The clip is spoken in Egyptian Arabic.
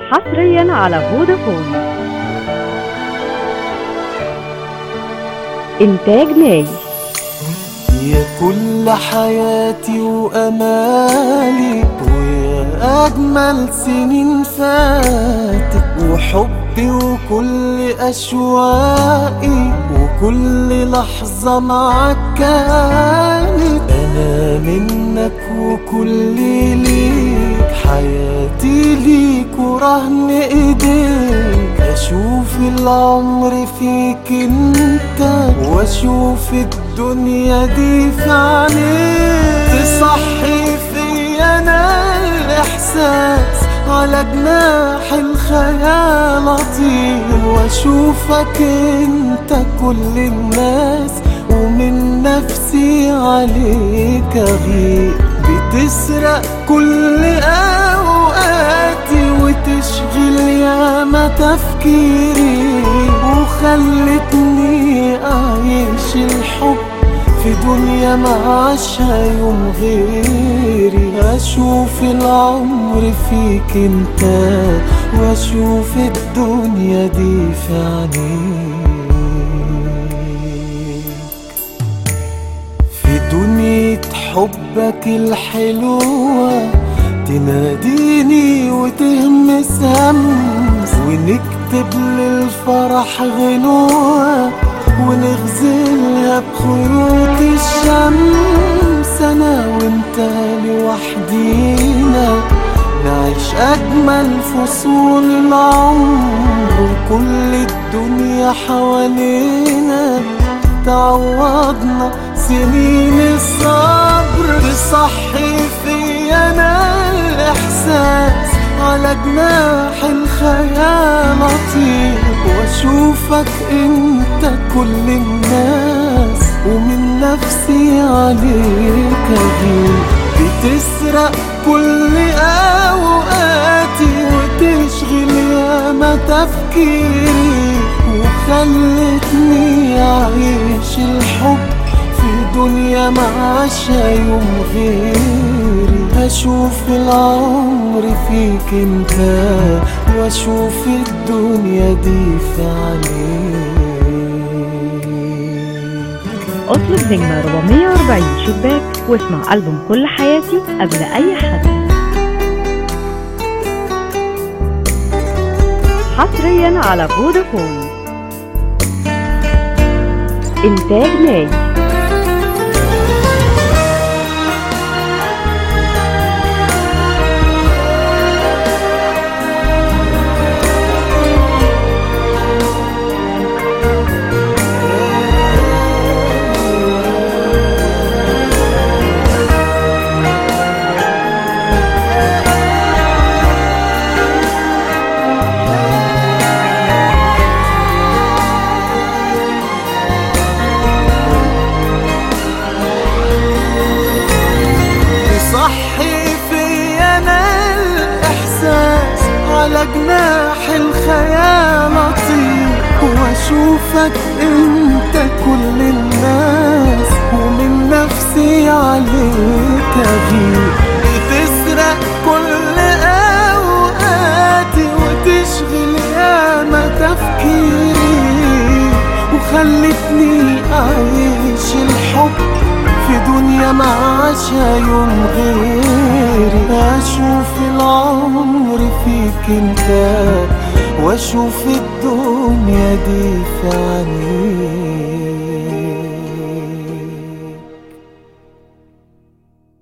حصريا على فودافون إنتاج ناي يا كل حياتي وأمالي ويا أجمل سنين فاتت وحبي وكل أشواقي وكل لحظة معاك كانت أنا منك وكل ليك حياتي ليك ورهن إيديك أشوف العمر فيك انت واشوف الدنيا دي في عينيك تصحي فيا انا الاحساس على جناح الخيال اطير واشوفك انت كل الناس ومن نفسي عليك اغير بتسرق كل اوقاتي وتشغل ياما تفكيري وخلتني اعيش الحب في دنيا ما عاشها يوم غيري اشوف العمر فيك انت واشوف الدنيا دي في عينيك في دنيا حبك الحلوة تناديني وتهمس همس ونكتب للفرح غنوة ونغزلها بخيوط الشمس أنا وأنت لوحدينا نعيش أجمل فصول العمر وكل الدنيا حوالينا تعوضنا سنين الصبر تصحي فيا أنا الإحساس على جناح الخيال أطير وأشوفك أنت كل الناس ومن نفسي عليك أغير بتسرق كل أوقاتي وتشغل ياما تفكيري وخلتني أعيش الحب في دنيا ما عاشها يوم غيري أشوف العمر فيك انت وأشوف الدنيا دي في عليك اطلب نجمة 440 شباك واسمع ألبوم كل حياتي قبل أي حد حصريا على فودافون إنتاج ناي تصحي فيا انا الاحساس على جناح الخيال اطير واشوفك انت كل الناس ومن نفسي عليك اغير بتسرق كل اوقاتي وتشغل ياما تفكيري وخلتني اعيش الحب في دنيا ما عاشها يوم غيري اشوف العمر فيك انت واشوف الدنيا دي في عينيك